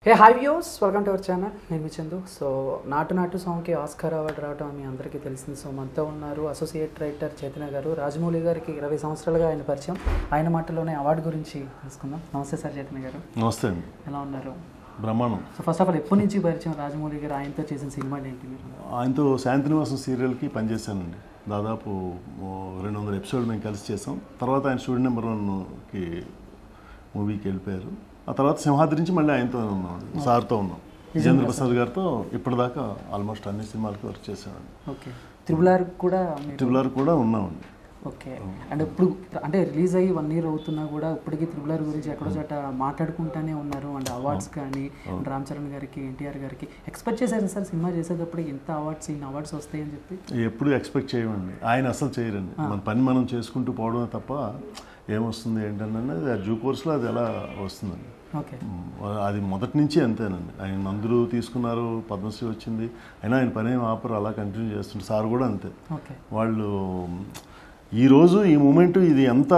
Hey hi views welcome to our channel నేను మీ Chandu so నాటు నాటు సాంగ్కి ఆస్కార్ అవార్డు రావడం మీ అందరికీ తెలిసింది సో మనతో ఉన్నారు అసోసియేట్ రైటర్ చైతన్య గారు రాజమౌళి గారికి ఇరవై సంవత్సరాలుగా ఆయన పరిచయం ఆయన మాటలోనే అవార్డు గురించి తెలుసుకుందాం నమస్తే సార్ చైతన్య గారు నమస్తే అండి ఎలా ఉన్నారు బ్రహ్మాండం సో ఫస్ట్ ఆఫ్ ఆల్ ఎప్పటి నుంచి పరిచయం రాజమౌళి గారు ఆయనతో చేసిన సినిమాలు ఏంటి మీరు ఆయనతో శాంతినివాసం సీరియల్కి పనిచేశానండి దాదాపు ఓ రెండు వందల ఎపిసోడ్ మేము కలిసి చేసాం తర్వాత ఆయన స్టూడెంట్ నెంబర్ వన్కి మూవీకి వెళ్ళిపోయారు ఆ తర్వాత సింహాద్రి నుంచి మళ్ళీ ఆయనతో ఉన్నాం సార్తో ఉన్నాం విజేంద్ర ప్రసాద్ గారితో ఇప్పటిదాకా ఆల్మోస్ట్ అన్ని సినిమాలకి వర్క్ చేశామండి ఓకే త్రిబుల్ ఆర్ కూడా మీరు ట్రిబుల్ ఆర్ కూడా ఉన్నామండి ఓకే అండ్ ఇప్పుడు అంటే రిలీజ్ అయ్యి వన్ ఇయర్ అవుతున్నా కూడా ఇప్పటికీ త్రిబుల్ ఆర్ గురించి ఎక్కడో చోట మాట్లాడుకుంటానే ఉన్నారు అండ్ అవార్డ్స్ కానీ అండ్ రామ్ చరణ్ గారికి ఎన్టీఆర్ గారికి ఎక్స్పెక్ట్ చేశారు సార్ సినిమా చేసేటప్పుడు ఎంత అవార్డ్స్ ఇన్ని అవార్డ్స్ వస్తాయని చెప్పి ఎప్పుడు ఎక్స్పెక్ట్ చేయమండి ఆయన అసలు చేయరండి మన పని మనం చేసుకుంటూ పోవడమే తప్ప ఏమొస్తుంది ఏంటంటే ఆ జూ కోర్స్లో అది ఎలా వస్తుందండి ఓకే మ్, అది మొదటి నుంచి అంతేనండి ఆయన అందరూ తీసుకున్నారు పద్మశ్రీ వచ్చింది అయినా ఆయన పని ఏం ఆపరు అలా కంటిన్యూ చేస్తుంటారు సార్ కూడా అంతే ఓకే వాళ్ళు ఈరోజు ఈ మూమెంట్ ఇది ఎంత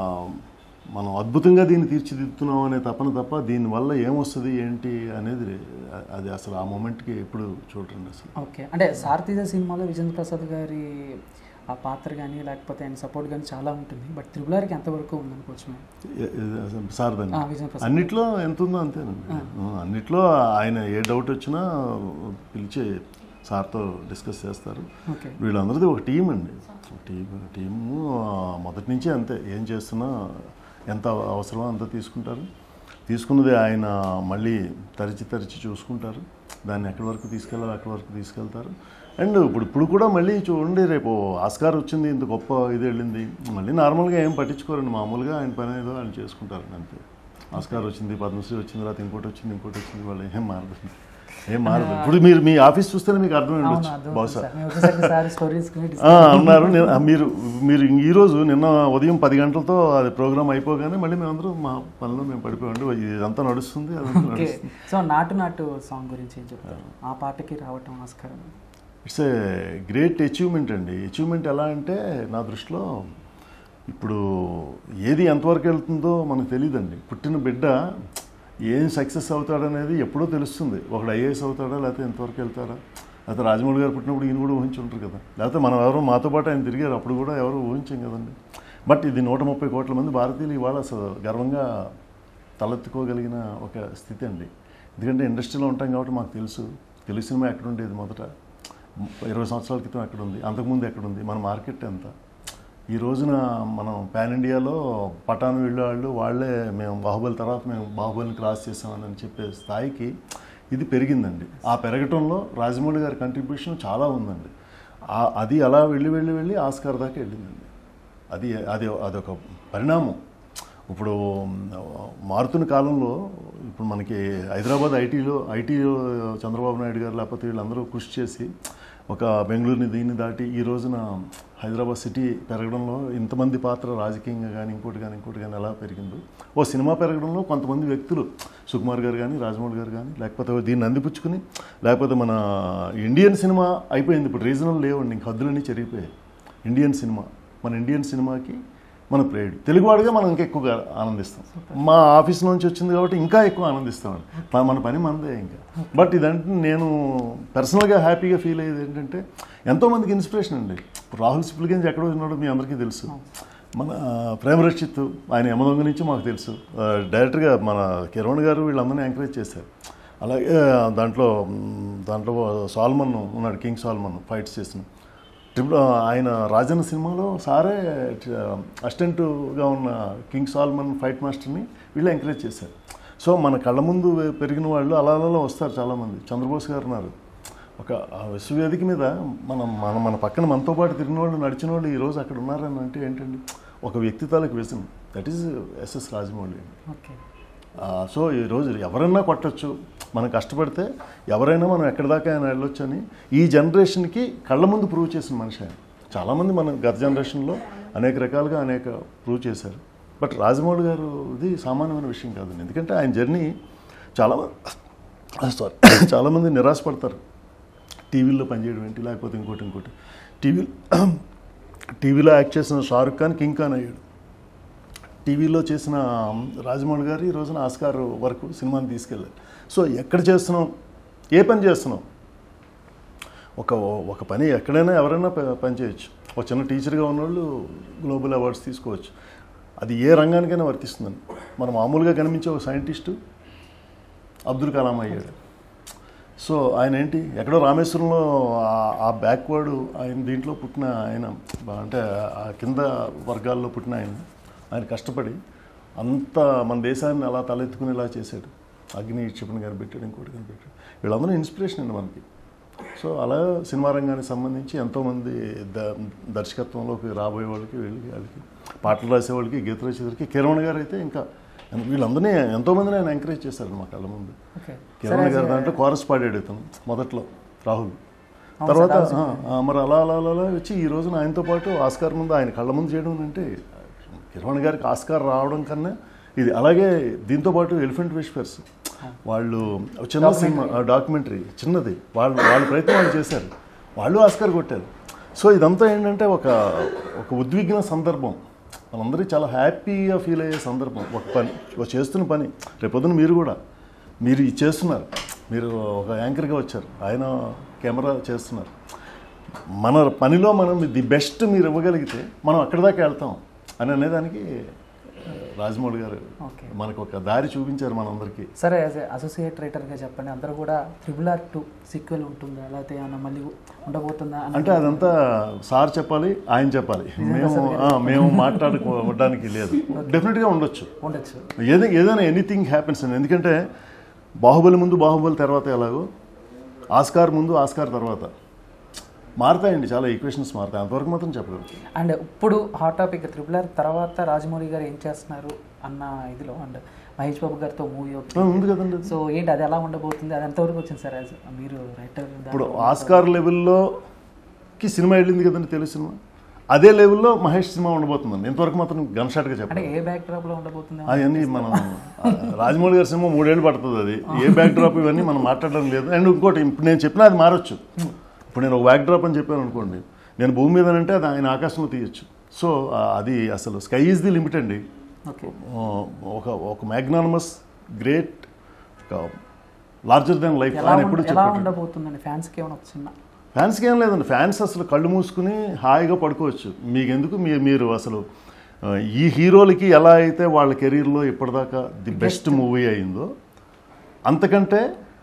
మనం అద్భుతంగా దీన్ని తీర్చిదిద్దుతున్నాం అనే తపన తప్ప దీనివల్ల ఏమొస్తుంది ఏంటి అనేది అది అసలు ఆ మూమెంట్కి ఎప్పుడు చూడండి అసలు ఓకే అంటే సారథిజ సినిమాలో విజేంద్ర ప్రసాద్ గారి ఆ పాత్ర కానీ లేకపోతే ఆయన సపోర్ట్ కానీ చాలా ఉంటుంది బట్ త్రిబుల్ ఆర్కి ఎంతవరకు ఉందనుకోవచ్చు మేము ఏ- ఏ- అసలు సార్ దాన్ని ఆ, విజేంద్ర ప్రసాద్ అన్నిట్లో ఎంత ఉందో అంతేనండి అన్నిట్లో ఆయన ఏ డౌట్ వచ్చినా పిలిచి సార్తో డిస్కస్ చేస్తారు ఓకే వీళ్ళందరిది ఒక టీం అండి టీం టీము ఆ, మొదటి నుంచి అంతే ఏం చేస్తున్నా ఎంత అవసరమో అంత తీసుకుంటారు తీసుకున్నది ఆయన మళ్ళీ తరిచి తరిచి చూసుకుంటారు దాన్ని ఎక్కడి వరకు తీసుకెళ్ళాలి అక్కడి వరకు తీసుకెళ్తారు అండ్ ఇప్పుడు ఇప్పుడు కూడా మళ్ళీ చూడండి రేపు ఆస్కార్ వచ్చింది ఇంత గొప్ప ఇది వెళ్ళింది మళ్ళీ నార్మల్గా ఏం పట్టించుకోరండి మామూలుగా ఆయన పని ఏదో ఆయన చేసుకుంటారండి అంతే ఆస్కార్ వచ్చింది పద్మశ్రీ వచ్చింది తర్వాత ఇంకోటి వచ్చింది ఇంకోటి వచ్చింది వాళ్ళు ఏం మారదు ఏం మారదు ఇప్పుడు మీరు మీ ఆఫీస్ చూస్తేనే మీకు అర్థమై అవును ఉండొచ్చు అర్థం బహుశా సార్ మేము వచ్చేసరికి సార్ స్టోరీస్ ఆ, ఉన్నారు నేను- ఆ, మీరు మీరు ఈరోజు నిన్న ఉదయం పది గంటలతో అది ప్రోగ్రామ్ అయిపోగానే మళ్ళీ మేమందరం మా పనిలో మేము పడిపోయామండి ఇదంతా నడుస్తుంది అదంతా ఓకే నడుస్తుంది సో నాటు నాటు సాంగ్ గురించి ఏం చెప్తారు ఆ పాటకి రావటం ఆస్కారం ఇట్స్ ఏ గ్రేట్ అచీవ్మెంట్ అండి అచీవ్మెంట్ ఎలా అంటే నా దృష్టిలో ఇప్పుడు ఏది ఎంతవరకు వెళ్తుందో మనకు తెలియదండి పుట్టిన బిడ్డ ఏం సక్సెస్ అవుతాడనేది ఎప్పుడో తెలుస్తుంది ఒకడు ఐఏఎస్ అవుతాడా లేకపోతే ఎంతవరకు వెళ్తాడా లేకపోతే రాజమౌళి గారు పుట్టినప్పుడు ఈయన కూడా ఊహించి ఉంటారు కదా లేకపోతే మనం ఎవరో మాతో పాటు ఆయన తిరిగారు అప్పుడు కూడా ఎవరు ఊహించాం కదండి బట్ ఇది నూట ముప్పై కోట్ల మంది భారతీయులు ఇవాళ అసలు గర్వంగా తలెత్తుకోగలిగిన ఒక స్థితి అండి ఎందుకంటే ఇండస్ట్రీలో ఉంటాం కాబట్టి మాకు తెలుసు తెలుగు సినిమా ఎక్కడ ఉండేది మొదట ఇరవై సంవత్సరాల క్రితం ఎక్కడ ఉంది అంతకుముందు ఎక్కడ ఉంది మన మార్కెట్ ఎంత ఈ రోజున మనం పాన్ ఇండియాలో పటాన్ వెళ్ళేవాళ్ళు వాళ్ళే మేము బాహుబలి తర్వాత మేము బాహుబలిని క్రాస్ చేసామని చెప్పే స్థాయికి ఇది పెరిగిందండి ఆ పెరగటంలో రాజమౌళి గారి కంట్రిబ్యూషన్ చాలా ఉందండి ఆ- అది అలా వెళ్ళి వెళ్ళి వెళ్ళి ఆస్కార్ దాకా వెళ్ళిందండి అది అది అదొక పరిణామం ఇప్పుడు మారుతున్న కాలంలో ఇప్పుడు మనకి హైదరాబాద్ ఐటీలో ఐటీలో చంద్రబాబు నాయుడు గారు లేకపోతే వీళ్ళందరూ కృషి చేసి ఒక బెంగళూరుని దీన్ని దాటి ఈ రోజున హైదరాబాద్ సిటీ పెరగడంలో ఇంతమంది పాత్ర రాజకీయంగా కానీ ఇంకోటి కానీ ఇంకోటి కానీ ఎలా పెరిగిందో ఓ సినిమా పెరగడంలో కొంతమంది వ్యక్తులు సుకుమార్ గారు కానీ రాజమౌళి గారు కానీ లేకపోతే దీన్ని అందిపుచ్చుకుని లేకపోతే మన ఇండియన్ సినిమా అయిపోయింది ఇప్పుడు రీజనల్ లేవండి ఇంక హద్దులన్నీ చెరిగిపోయాయి ఇండియన్ సినిమా మన ఇండియన్ సినిమాకి మన ప్రేడ్ తెలుగువాడిగా మనం ఇంకా ఎక్కువగా ఆనందిస్తాం మా ఆఫీస్ నుంచి వచ్చింది కాబట్టి ఇంకా ఎక్కువ ఆనందిస్తామండి మన- మన పని మనదే ఇంకా బట్ ఇదంటే నేను పర్సనల్గా హ్యాపీగా ఫీల్ అయ్యేది ఏంటంటే ఎంతోమందికి ఇన్స్పిరేషన్ అండి ఇప్పుడు రాహుల్ సిప్లిగంజ్ ఎక్కడ ఉన్నాడో మీ అందరికీ తెలుసు మన ప్రేమ రక్షిత్ ఆయన యమదొంగ నుంచి మాకు తెలుసు ఆ, డైరెక్ట్గా మన కిరణ్ గారు వీళ్ళందరినీ ఎంకరేజ్ చేశారు అలాగే దాంట్లో మ్, దాంట్లో సాల్మన్ ఉన్నాడు కింగ్ సాల్మన్ ఫైట్స్ చేసిన ట్రిపుల్ ఆయన రాజన్న సినిమాలో సారే అసిస్టెంట్గా ఉన్న కింగ్ సాల్మన్ ఫైట్ మాస్టర్ని వీళ్ళు ఎంకరేజ్ చేశారు సో మన కళ్ళ ముందు పెరిగిన వాళ్ళు అలా అలా వస్తారు చాలామంది చంద్రబోస్ గారు ఉన్నారు ఒక ఆ విశ్వవేదిక మీద మనం మన మన పక్కన మనతో పాటు తిరిగిన వాళ్ళు నడిచిన వాళ్ళు ఈరోజు అక్కడ ఉన్నారని అంటే ఏంటండి ఒక వ్యక్తి తాలూకు vision that is S S Rajamouli okay ఆ, సో ఈరోజు ఎవరైనా కొట్టచ్చు మనం కష్టపడితే ఎవరైనా మనం ఎక్కడి దాకా ఆయన వెళ్ళొచ్చు అని ఈ జనరేషన్కి కళ్ళ ముందు ప్రూవ్ చేసిన మనిషి ఆయన చాలామంది మన గత జనరేషన్లో అనేక రకాలుగా అనేక ప్రూవ్ చేశారు బట్ రాజమౌళి గారు ఇది సామాన్యమైన విషయం కాదండి ఎందుకంటే ఆయన జర్నీ చాలా సారీ చాలామంది నిరాశపడతారు టీవీల్లో పనిచేయడం ఏంటి లేకపోతే ఇంకోటి ఇంకోటి టీవీ టీవీలో యాక్ట్ చేసిన షారుఖ్ ఖాన్ కింగ్ ఖాన్ అయ్యాడు టీవీలో చేసిన రాజమౌళి గారు ఈ రోజున ఆస్కార్ వరకు సినిమాని తీసుకెళ్ళారు సో ఎక్కడ చేస్తున్నాం ఏ పని చేస్తున్నాం ఒక ఒక పని ఎక్కడైనా ఎవరైనా ప- పని చేయొచ్చు ఒక చిన్న టీచర్గా ఉన్నవాళ్ళు గ్లోబల్ అవార్డ్స్ తీసుకోవచ్చు అది ఏ రంగానికైనా వర్తిస్తుందండి మనం మామూలుగా కనిపించే ఒక సైంటిస్టు అబ్దుల్ కలాం అయ్యాడు సో ఆయన ఏంటి ఎక్కడో రామేశ్వరంలో ఆ- ఆ బ్యాక్వర్డ్ ఆయన దీంట్లో పుట్టిన ఆయన బా- అంటే ఆ కింద వర్గాల్లో పుట్టిన ఆయన ఆయన కష్టపడి అంత మన దేశాన్ని అలా తలెత్తుకునేలా చేశాడు అగ్ని క్షిపణి గారు పెట్టాడు ఇంకోటి గారు పెట్టాడు వీళ్ళందరూ ఇన్స్పిరేషన్ అండి మనకి సో అలా సినిమా రంగానికి సంబంధించి ఎంతోమంది ద దర్శకత్వంలోకి రాబోయే వాళ్ళకి వీళ్ళకి వాళ్ళకి పాటలు రాసేవాళ్ళకి గీత రచయితలకి కిరణ్ గారు అయితే ఇంకా వీళ్ళందరినీ ఎంతోమందిని ఆయన ఎంకరేజ్ చేశారు మా కళ్ళ ముందు ఓకే కిరణ్ గారు దాంట్లో కోరస్ పాడాడు ఇతను మొదట్లో రాహుల్ అవును తర్వాత సార్, ఆ, ఆ, మరి అలా అలా అలా అలా వచ్చి ఈ రోజున ఆయనతో పాటు ఆస్కార్ ముందు ఆయన కళ్ళ ముందు చేయడం అంటే కిరణ్ గారికి ఆస్కార్ రావడం కన్నా ఇది అలాగే దీంతో పాటు ఎలిఫెంట్ విష్పర్స్ వాళ్ళు ఒక చిన్న సినిమా డాక్యుమెంటరీ చిన్నది వాళ్ళు వాళ్ళ ప్రయత్నం వాళ్ళు చేశారు వాళ్ళు ఆస్కార్ కొట్టారు సో ఇదంతా ఏంటంటే ఒక ఒక ఉద్విగ్న సందర్భం మనందరికీ చాలా హ్యాపీగా ఫీల్ అయ్యే సందర్భం ఒక పని ఒక చేస్తున్న పని రేపొద్దున మీరు కూడా మీరు ఇది చేస్తున్నారు మీరు ఒక యాంకర్గా వచ్చారు ఆయన కెమెరా చేస్తున్నారు మన పనిలో మనం ది బెస్ట్ మీరు ఇవ్వగలిగితే మనం అక్కడి దాకా వెళ్తాం అని అనేదానికి ఆ, రాజమౌళి గారు ఓకే మనకు ఒక దారి చూపించారు మనందరికీ సరే యాజ్ అసోసియేట్ రైటర్గా చెప్పండి అందరూ కూడా త్రిబుల్ ఆర్ టూ సీక్వెల్ ఉంటుందా లేకపోతే ఏమన్నా మళ్ళీ ఉండబోతుందా అని అంటే అదంతా సార్ చెప్పాలి ఆయన చెప్పాలి మేము ఆ, మేము మాట్లాడుకోవడానికి లేదు డెఫినెట్గా ఉండొచ్చు ఉండొచ్చు ఏదైనా ఏదైనా ఎనీథింగ్ హ్యాపెన్స్ అండి ఎందుకంటే బాహుబలి ముందు బాహుబలి తర్వాత ఎలాగో ఆస్కార్ ముందు ఆస్కార్ తర్వాత మారుతాయండి చాలా ఈక్వేషన్స్ మారుతాయి అంతవరకు మాత్రం చెప్పగలుగుతాం అండ్ ఇప్పుడు హాట్ టాపిక్ త్రిబుల్ ఆర్ తర్వాత రాజమౌళి గారు ఏం చేస్తున్నారు అన్న ఇదిలో అండ్ మహేష్ బాబు గారితో మూవీ ఆ, ఉంది కదండి అది. సో ఏంటి అది ఎలా ఉండబోతుంది అది ఎంతవరకు వచ్చింది సార్ యాజ్ మీరు రైటర్ ఇప్పుడు ఆస్కార్ లెవెల్లోకి సినిమా వెళ్ళింది కదండి తెలుగు సినిమా అదే లెవెల్లో మహేష్ సినిమా ఉండబోతుందండి ఇంతవరకు మాత్రం గన్ షాట్గా అంటే చెప్పండి ఏ బ్యాక్ డ్రాప్ లో ఉండబోతుంది అవన్నీ మనం ఆ, రాజమౌళి గారి సినిమా మూడేళ్ళు పడుతుంది అది ఏ బ్యాక్ డ్రాప్ ఇవన్నీ మనం మాట్లాడడం లేదు అండ్ ఇంకోటి ఇప్పుడు నేను చెప్పిన అది మారొచ్చు ఇప్పుడు నేను ఒక బ్యాక్ డ్రాప్ అని చెప్పాను అనుకోండి నేను భూమి మీద అంటే అది ఆయన ఆకాశంలో తీయచ్చు సో ఆ, అది అసలు స్కై ఈజ్ ది లిమిట్ అండి ఓకే ఆ, ఒక ఒక magnanimous great larger than life ఎలా ఆయన ఉండ- ఎప్పుడు ఎలా చెప్పాడు ఉండబోతుందండి ఫ్యాన్స్కి ఏమైనా ఒక చిన్న ఫ్యాన్స్కి ఏం లేదండి ఫ్యాన్స్ అసలు కళ్ళు మూసుకుని హాయిగా పడుకోవచ్చు మీకు ఎందుకు మీ మీరు అసలు ఆ, ఈ హీరోలకి ఎలా అయితే వాళ్ళ కెరీర్లో ఇప్పటిదాకా ది బెస్ట్ మూవీ అయిందో అంతకంటే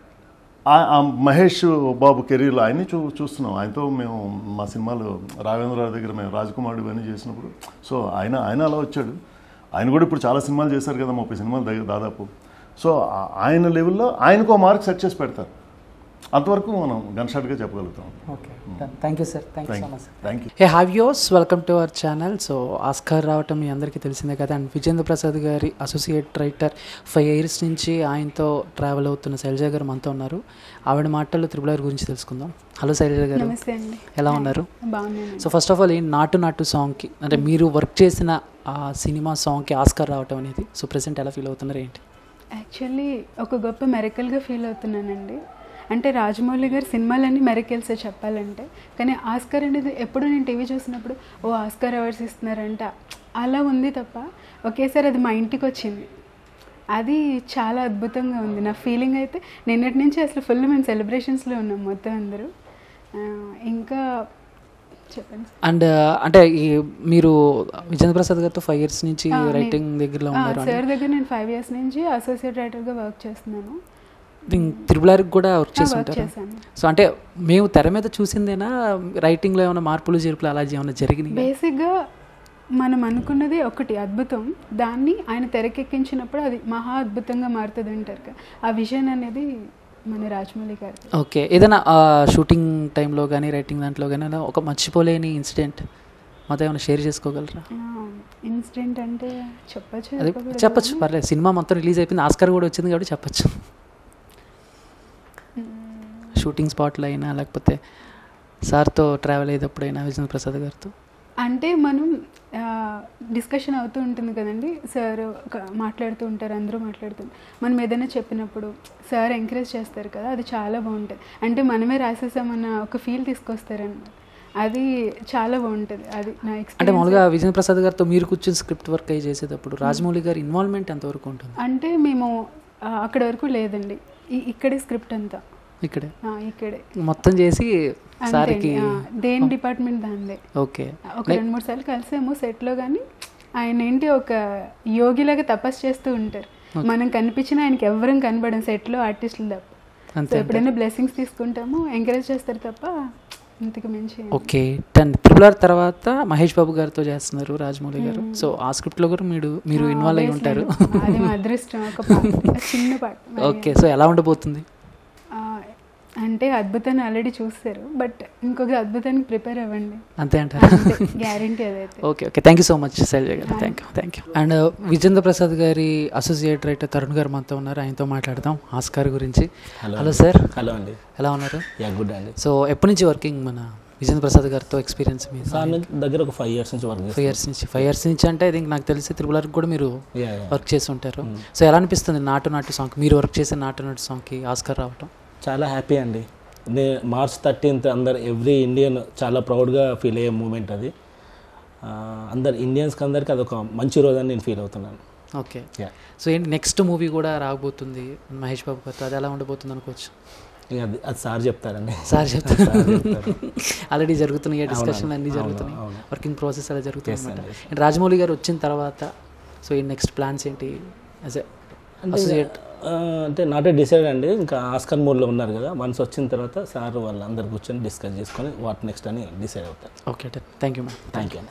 ఆ- ఆ మహేష్ బాబు కెరీర్లో ఆయన్ని చూ చూస్తున్నాం ఆయనతో మేము మా సినిమాలు రాఘవేంద్రరావు దగ్గర మేము రాజకుమారుడు ఇవన్నీ చేసినప్పుడు సో ఆయన ఆయన అలా వచ్చాడు ఆయన కూడా ఇప్పుడు చాలా సినిమాలు చేశారు కదా ముప్పై సినిమాలు దగ్గర దాదాపు సో ఆ- ఆయన లెవెల్లో ఆయనకు ఒక మార్క్ సెట్ చేసి పెడతారు అంతవరకు మనం గన్ షాట్గా చెప్పగలుగుతాం okay thank you sir thank you so thank much thank you hey hi views welcome to our channel so Oscar రావటం మీ అందరికీ తెలిసిందే కదా అండ్ విజేంద్ర ప్రసాద్ గారి అసోసియేట్ రైటర్ ఫైవ్ ఇయర్స్ నుంచి ఆయనతో ట్రావెల్ అవుతున్న శైలజ గారు మనతో ఉన్నారు ఆవిడ మాటల్లో త్రిబుల్ ఆర్ గురించి తెలుసుకుందాం హలో శైలజ గారు నమస్తే అండి ఎలా ఉన్నారు బాగున్నాను సో ఫస్ట్ ఆఫ్ ఆల్ ఈ నాటు నాటు సాంగ్కి అంటే మీరు వర్క్ చేసిన ఆ సినిమా సాంగ్కి ఆస్కార్ రావటం అనేది సో ప్రెసెంట్ ఎలా ఫీల్ అవుతున్నారు ఏంటి యాక్చువల్లీ ఒక గొప్ప మెరకల్గా ఫీల్ అవుతున్నానండి అంటే రాజమౌళి గారి సినిమాలన్నీ మెరకల్సే చెప్పాలంటే కానీ ఆస్కార్ అనేది ఎప్పుడు నేను టీవీ చూసినప్పుడు ఓ ఆస్కార్ అవార్డ్స్ ఇస్తున్నారంట అలా ఉంది తప్ప ఒకేసారి అది మా ఇంటికి వచ్చింది అది చాలా అద్భుతంగా ఉంది నా ఫీలింగ్ అయితే నిన్నటి నుంచి అసలు ఫుల్ మేము సెలబ్రేషన్స్లో ఉన్నాం మొత్తం అందరూ ఆ, ఇంకా చెప్పండి అండ్ అంటే ఈ మీరు విజేంద్ర ప్రసాద్ గారితో ఫైవ్ ఇయర్స్ నుంచి ఆ, నే- రైటింగ్ దగ్గరలో ఉన్నారు అని సార్ దగ్గర నేను ఫైవ్ ఇయర్స్ నుంచి అసోసియేట్ రైటర్గా వర్క్ చేస్తున్నాను త్రిబుల్ ఆర్కి కూడా వర్క్ వర్క్ చేస్తుంటారు చేశాను సో అంటే మేము తెర మీద చూసిందేనా రైటింగ్లో ఏమైనా మార్పులు చేర్పులు అలా ఏమైనా జరిగినాయి బేసిక్గా మనం అనుకున్నది ఒకటి అద్భుతం దాన్ని ఆయన తెరకెక్కించినప్పుడు అది మహా అద్భుతంగా మారుతుంది అంటారు కదా ఆ విజన్ అనేది మన రాజమౌళి గారి ఓకే ఏదైనా షూటింగ్ టైంలో కానీ రైటింగ్ దాంట్లో కానీ అలా ఒక మర్చిపోలేని ఇన్సిడెంట్ మాతో ఏమైనా షేర్ చేసుకోగలరా ఇన్సిడెంట్ అంటే చెప్పచ్చు అది చెప్పచ్చు పర్లేదు సినిమా మొత్తం రిలీజ్ అయిపోయింది ఆస్కార్ కూడా వచ్చింది కాబట్టి చెప్పచ్చు షూటింగ్ స్పాట్లో అయినా లేకపోతే సార్తో ట్రావెల్ అయ్యేటప్పుడైనా విజేంద్ర ప్రసాద్ గారితో అంటే మనం డిస్కషన్ అవుతూ ఉంటుంది కదండి సార్ మాట్లాడుతూ ఉంటారు అందరూ మాట్లాడుతుంటారు మనం ఏదైనా చెప్పినప్పుడు సార్ ఎంకరేజ్ చేస్తారు కదా అది చాలా బాగుంటుంది అంటే మనమే రాసేసామన్న ఒక ఫీల్ తీసుకొస్తారనమాట అది చాలా బాగుంటుంది అది నా అంటే ఎక్స్పీరియన్స్ మామూలుగా విజయ్ ప్రసాద్ గారితో మీరు కూర్చొని స్క్రిప్ట్ వర్క్ అయ్యి చేసేటప్పుడు రాజమౌళి గారి ఇన్వాల్వ్మెంట్ ఎంతవరకు ఉంటుంది అంటే మేము ఆ, అక్కడ వరకు లేదండి ఈ- ఇక్కడే స్క్రిప్ట్ అంతా ఇక్కడే ఆ, ఇక్కడే మొత్తం చేసి అంతే సార్కి అండి. ఆ, దేని డిపార్ట్మెంట్ దాందే ఓకే ఒక రెండు మూడు సార్లు కలిసాము సెట్లో కానీ ఆయన ఏంటి ఒక యోగిలాగా తపస్సు చేస్తూ ఉంటారు మనం కనిపించిన ఆయనకి ఎవరం కనబడం సెట్లో ఆర్టిస్టులు తప్ప సో అంతే ఎప్పుడైనా బ్లెస్సింగ్స్ తీసుకుంటాము ఎంకరేజ్ చేస్తారు తప్ప ఇంతకు మించి ఏం- ఓకే టెన్ ట్రిపుల్ ఆర్ తర్వాత మహేష్ బాబు గారితో చేస్తున్నారు రాజమౌళి గారు సో ఆ స్క్రిప్ట్లో కూడా మీరు మీరు ఆ, ఇన్వాల్వ్ అయి obviously ఉంటారు అండి. అది మా అదృష్టం ఒక పాట చిన్న పాట మరి, ఓకే సో ఎలా ఉండబోతుంది ఆ, అంటే అద్భుతాన్ని ఆల్రెడీ చూస్తారు బట్ ఇంకొక అద్భుతానికి ప్రిపేర్ అవ్వండి అంతే అంటారు గ్యారంటీ అదైతే okay okay thank you so much Shailaja గారు thank you thank you and Vijayendra Prasad గారి అసోసియేట్ రైటర్ తరుణ్ గారు మనతో ఉన్నారు ఆయనతో మాట్లాడదాం ఆస్కార్ గురించి హలో హలో సార్ హలో అండి ఎలా ఉన్నారు యా గుడ్ అండి సో ఎప్పటి నుంచి వర్కింగ్ మన విజేంద్ర ప్రసాద్ గారితో ఎక్స్పీరియన్స్ మీ సార్ నుంచి దగ్గర ఒక ఫైవ్ ఇయర్స్ నుంచి వర్క్ ఫైవ్ చేస్తాను ఇయర్స్ నుంచి ఫైవ్ ఇయర్స్ నుంచి అంటే ఐ థింక్ నాకు తెలిసి త్రిపుల్ ఆర్కి కూడా మీరు యా యా వర్క్ చేసి ఉంటారు సో ఎలా అనిపిస్తుంది నాటు నాటు సాంగ్ మీరు వర్క్ చేసే నాటు నాటు సాంగ్కి ఆస్కార్ రావటం చాలా హ్యాపీ అండి నే మార్చ్ థర్టీన్త్ అందరు ఎవ్రీ ఇండియన్ చాలా ప్రౌడ్గా ఫీల్ అయ్యే మూమెంట్ అది ఆ, అందరు ఇండియన్స్కి అందరికి అదొక మంచి రోజు అని నేను ఫీల్ అవుతున్నాను ఓకే యా సో ఏంటి నెక్స్ట్ మూవీ కూడా రాబోతుంది మహేష్ బాబు గారితో అది ఎలా ఉండబోతుంది అనుకోవచ్చు ఇక అది అది సార్ చెప్తారండి సార్ చెప్తారు సార్ చెప్తారు ఆల్రెడీ జరుగుతున్నాయి డిస్కషన్లు అన్నీ అవును, జరుగుతున్నాయి అవును. వర్కింగ్ ప్రాసెస్ అలా జరుగుతుంది Yes, అనమాట yes. అండ్ రాజమౌళి గారు వచ్చిన తర్వాత సో ఈ నెక్స్ట్ ప్లాన్స్ ఏంటి యాజ్ ఎ అసోసియేట్ ఆ, అంటే నాటే డిసైడ్ అండి ఇంకా ఆస్కర్ మోడ్లో ఉన్నారు కదా వన్స్ వచ్చిన తర్వాత సార్ వాళ్ళందరు కూర్చొని డిస్కస్ చేసుకొని వాట్ నెక్స్ట్ అని డిసైడ్ అవుతారు okay thank you ma'am thank you